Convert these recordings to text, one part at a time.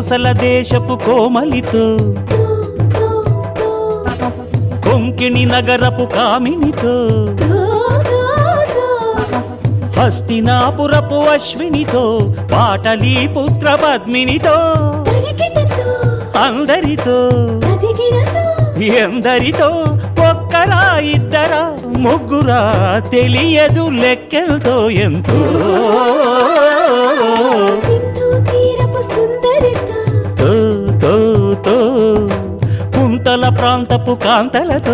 కోసల దేశపు కోమలితో కొంకిణి నగరపు కామినితో హస్తినాపురపు అశ్వినితో పాటలీ పుత్ర పద్మినితో అందరితో ఎందరితో ఒక్కరా ఇద్దరా ముగ్గురా తెలియదు లెక్కలతో ఎంతో తో, తో, తో, కుంతల ప్రాంతపు కాంతలతో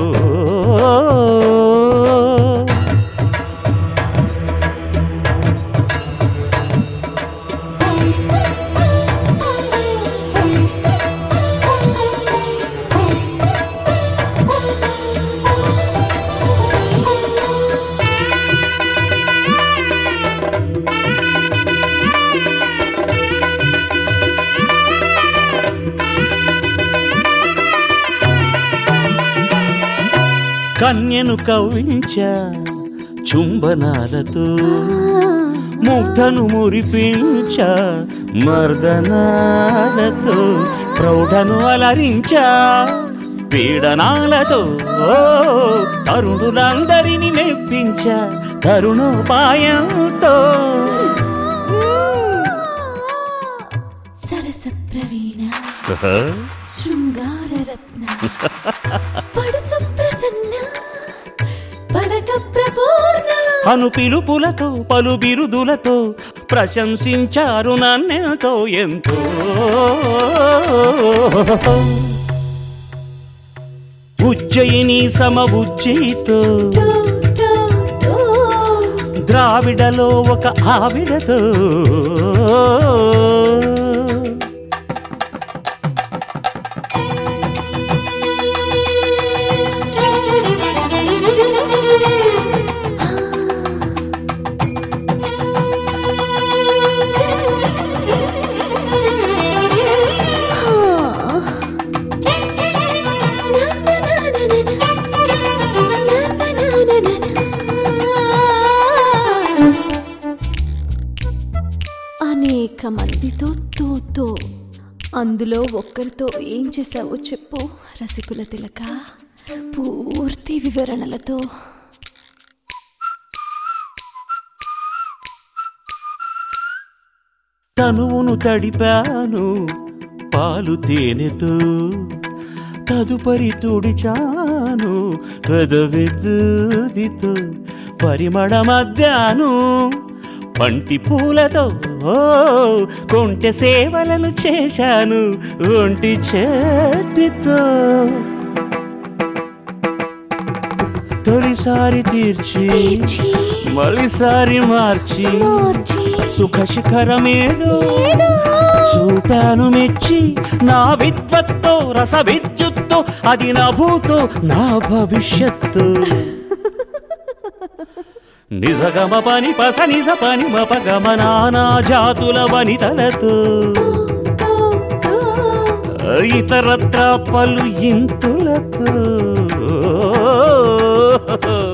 కన్యను కవ్వించ చుంబనాలతో ముగ్ధను మురిపించ మర్దనాలతో ప్రౌఢను అలరించ పీడనాలతో ఓ తరుణులందరిని మెప్పించ తరుణోపాయంతో సరస ప్రవీణ శృంగార రత్న పడుచు ప్రసన్న పడక ప్రపూర్ణ అను పిలుపులతో పలు బిరుదులతో ప్రశంసించారు నన్నెంతో ఎంతో ఉజ్జయిని సమబుజ్జితో టో, టో, టో. ద్రావిడలో ఒక ఆవిడతో అనేక మందితో తోతో అందులో ఒక్కరితో ఏం చేశావో చెప్పు రసికుల తిలక పూర్తి వివరణలతో తనువును తడిపాను పాలు తేనెతో తదుపరి తుడిచాను కదవెదుదితో పరిమళ మధ్యాను పంటి పూలతో ఓ కొంటె సేవలను చేశాను ఒంటి చేతితో తొలిసారి తీర్చి తీర్చి, మళ్ళీసారి మార్చి మార్చి, సుఖ శిఖరమేదో ఏదో చూపాను మెచ్చి నా విద్వత్తో రస విద్యుత్తో అది నా భూతో నా భవిష్యత్తు నిజగమ పని పస నిజ పని మపగమ నానా జాతుల వనితలతో తో, తో. ఇతరత్ర పలు ఇంతులతో